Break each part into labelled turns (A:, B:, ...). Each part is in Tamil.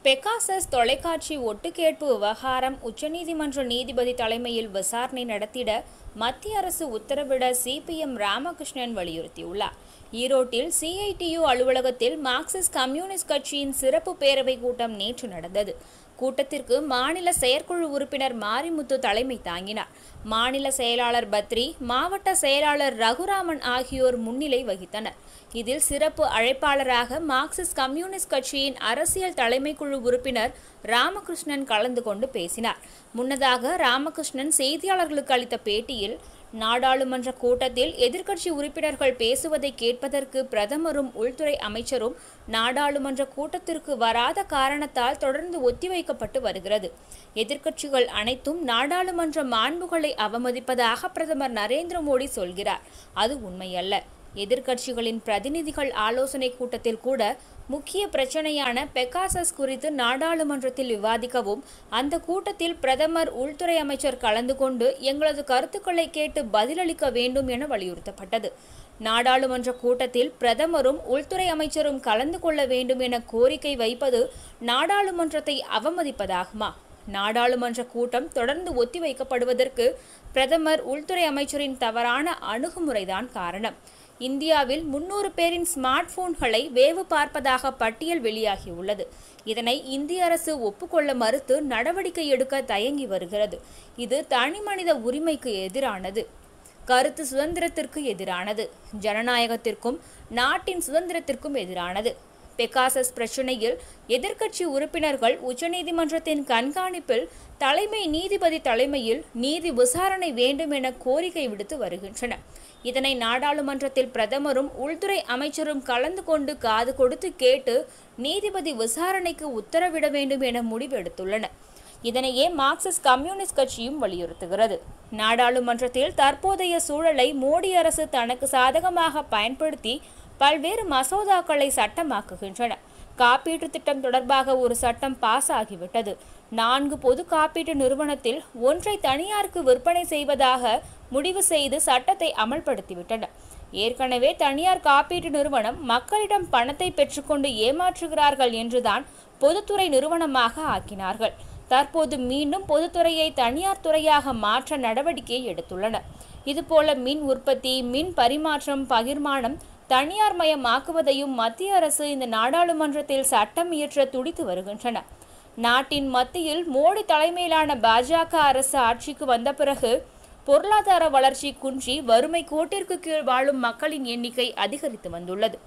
A: பெகாசஸ் தொலைக்காட்சி ஒட்டுக்கேட்பு விவகாரம் உச்சநீதிமன்ற நீதிபதி தலைமையில் விசாரணை நடத்திட மத்திய அரசு உத்தரவிட சிபிஎம் ராமகிருஷ்ணன் வலியுறுத்தியுள்ளார் ஈரோட்டில் சிஐடியு அலுவலகத்தில் மார்க்சிஸ்ட் கம்யூனிஸ்ட் கட்சியின் சிறப்பு பேரவை கூட்டம் நேற்று நடந்தது கூட்டத்திற்கு மாநில செயற்குழு உறுப்பினர் மாரிமுத்து தலைமை தாங்கினார் மாநில செயலாளர் பத்ரி மாவட்ட செயலாளர் ரகுராமன் ஆகியோர் முன்னிலை வகித்தனர் இதில் சிறப்பு அழைப்பாளராக மார்க்சிஸ்ட் கம்யூனிஸ்ட் கட்சியின் அரசியல் தலைமைக்குழு உறுப்பினர் ராமகிருஷ்ணன் கலந்து கொண்டு பேசினார் முன்னதாக ராமகிருஷ்ணன் செய்தியாளர்களுக்கு அளித்த பேட்டியில் நாடாளுமன்ற கூட்டத்தில் எதிர்க்கட்சி உறுப்பினர்கள் பேசுவதை கேட்பதற்கு பிரதமரும் உள்துறை அமைச்சரும் நாடாளுமன்ற கூட்டத்திற்கு வராத காரணத்தால் தொடர்ந்து ஒத்திவைக்கப்பட்டு வருகிறது எதிர்க்கட்சிகள் அனைத்தும் நாடாளுமன்ற மாண்புகளை அவமதிப்பதாக பிரதமர் நரேந்திர மோடி சொல்கிறார் அது உண்மையல்ல எதிர்க்கட்சிகளின் பிரதிநிதிகள் ஆலோசனை கூட்டத்தில் கூட முக்கிய பிரச்சனையான பெகாசஸ் குறித்து நாடாளுமன்றத்தில் விவாதிக்கவும் அந்த கூட்டத்தில் பிரதமர் உள்துறை அமைச்சர் கலந்து கொண்டு எங்களது கருத்துக்களை கேட்டு பதிலளிக்க வேண்டும் என வலியுறுத்தப்பட்டது நாடாளுமன்ற கூட்டத்தில் பிரதமரும் உள்துறை அமைச்சரும் கலந்து கொள்ள வேண்டும் என கோரிக்கை வைப்பது நாடாளுமன்றத்தை அவமதிப்பதாகுமா நாடாளுமன்ற கூட்டம் தொடர்ந்து ஒத்திவைக்கப்படுவதற்கு பிரதமர் உள்துறை அமைச்சரின் தவறான அணுகுமுறைதான் காரணம் இந்தியாவில் முன்னூறு பேரின் ஸ்மார்ட் போன்களை வேவு பார்ப்பதாக பட்டியல் வெளியாகியுள்ளது இதனை இந்திய அரசு ஒப்புக்கொள்ள மறுத்து நடவடிக்கை எடுக்க தயங்கி வருகிறது இது தனிமனித உரிமைக்கு எதிரானது கருத்து சுதந்திரத்திற்கு எதிரானது ஜனநாயகத்திற்கும் நாட்டின் சுதந்திரத்திற்கும் எதிரானது பெகாசஸ் பிரச்சினையில் எதிர்க்கட்சி உறுப்பினர்கள் உச்சநீதிமன்றத்தின் கண்காணிப்பில் தலைமை நீதிபதி தலைமையில் நீதி விசாரணை வேண்டும் என கோரிக்கை விடுத்து வருகின்றனர் இதனை நாடாளுமன்றத்தில் பிரதமரும் உள்துறை அமைச்சரும் கலந்து கொண்டு காது கொடுத்து கேட்டு நீதிபதி விசாரணைக்கு உத்தரவிட வேண்டும் என முடிவெடுத்துள்ளனர் இதனையே மார்க்சிஸ்ட் கம்யூனிஸ்ட் கட்சியும் வலியுறுத்துகிறது நாடாளுமன்றத்தில் தற்போதைய சூழலை மோடி அரசு தனக்கு சாதகமாக பயன்படுத்தி பல்வேறு மசோதாக்களை சட்டமாக்குகின்றன காப்பீட்டு திட்டம் தொடர்பாக ஒரு சட்டம் பாஸ் ஆகிவிட்டது நான்கு பொது காப்பீட்டு நிறுவனத்தில் ஒன்றை தனியாருக்கு விற்பனை செய்வதாக முடிவு செய்து சட்டத்தை அமல்படுத்திவிட்டன ஏற்கனவே தனியார் காப்பீட்டு நிறுவனம் மக்களிடம் பணத்தை பெற்றுக்கொண்டு ஏமாற்றுகிறார்கள் என்றுதான் பொதுத்துறை நிறுவனமாக ஆக்கினார்கள் தற்போது மீண்டும் பொதுத்துறையை தனியார் துறையாக மாற்ற நடவடிக்கை எடுத்துள்ளனர் இதுபோல மின் உற்பத்தி மின் பரிமாற்றம் பகிர்மானம் தனியார் மயமாக்குவதையும் மத்திய அரசு இந்த நாடாளுமன்றத்தில் சட்டம் இயற்ற துடித்து வருகின்றன நாட்டின் மத்தியில் மோடி தலைமையிலான பாஜக அரசு ஆட்சிக்கு வந்த பிறகு பொருளாதார வளர்ச்சி குன்றி வறுமை கோட்டிற்கு கீழ் வாழும் மக்களின் எண்ணிக்கை அதிகரித்து வந்துள்ளது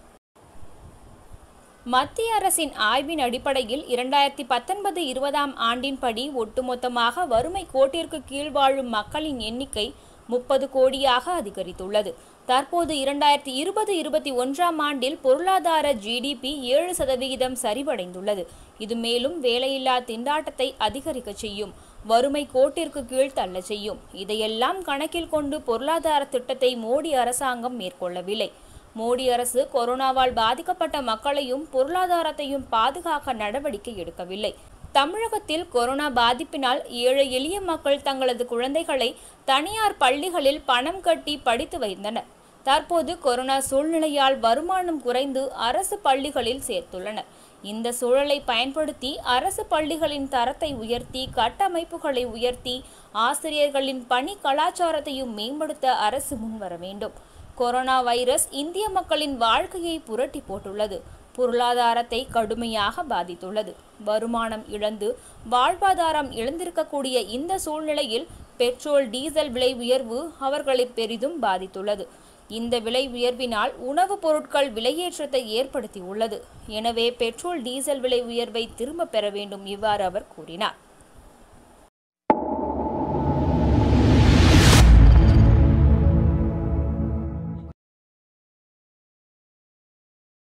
A: மத்திய அரசின் ஆய்வின் அடிப்படையில் இரண்டாயிரத்தி பத்தொன்பது இருபதாம் ஆண்டின்படி ஒட்டுமொத்தமாக வறுமை கோட்டிற்கு கீழ் வாழும் மக்களின் எண்ணிக்கை முப்பது கோடியாக அதிகரித்துள்ளது தற்போது இரண்டாயிரத்தி இருபது இருபத்தி ஒன்றாம் ஆண்டில் பொருளாதார ஜிடிபி ஏழு சதவிகிதம் சரிவடைந்துள்ளது இது மேலும் வேலையில்லா திண்டாட்டத்தை அதிகரிக்க செய்யும் வறுமை கோட்டிற்கு கீழ் தள்ள செய்யும் இதையெல்லாம் கணக்கில் கொண்டு பொருளாதார திட்டத்தை மோடி அரசாங்கம் மேற்கொள்ளவில்லை மோடி அரசு கொரோனாவால் பாதிக்கப்பட்ட மக்களையும் பொருளாதாரத்தையும் பாதுகாக்க நடவடிக்கை எடுக்கவில்லை தமிழகத்தில் கொரோனா பாதிப்பினால் ஏழை எளிய மக்கள் தங்களது குழந்தைகளை தனியார் பள்ளிகளில் பணம் கட்டி படித்து வைத்தனர் தற்போது கொரோனா சூழ்நிலையால் வருமானம் குறைந்து அரசு பள்ளிகளில் சேர்த்துள்ளனர் இந்த சூழலை பயன்படுத்தி அரசு பள்ளிகளின் தரத்தை உயர்த்தி கட்டமைப்புகளை உயர்த்தி ஆசிரியர்களின் பணி கலாச்சாரத்தையும் மேம்படுத்த அரசு முன்வர வேண்டும் கொரோனா வைரஸ் இந்திய மக்களின் வாழ்க்கையை புரட்டி போட்டுள்ளது பொருளாதாரத்தை கடுமையாக பாதித்துள்ளது வருமானம் இழந்து வாழ்வாதாரம் இழந்திருக்கக்கூடிய இந்த சூழ்நிலையில் பெட்ரோல் டீசல் விலை உயர்வு அவர்களை பெரிதும் பாதித்துள்ளது இந்த விலை உயர்வினால் உணவுப் பொருட்கள் விலையேற்றத்தை ஏற்படுத்தியுள்ளது எனவே பெட்ரோல் டீசல் விலை உயர்வை திரும்பப் பெற வேண்டும் இவ்வாறு அவர் கூறினார்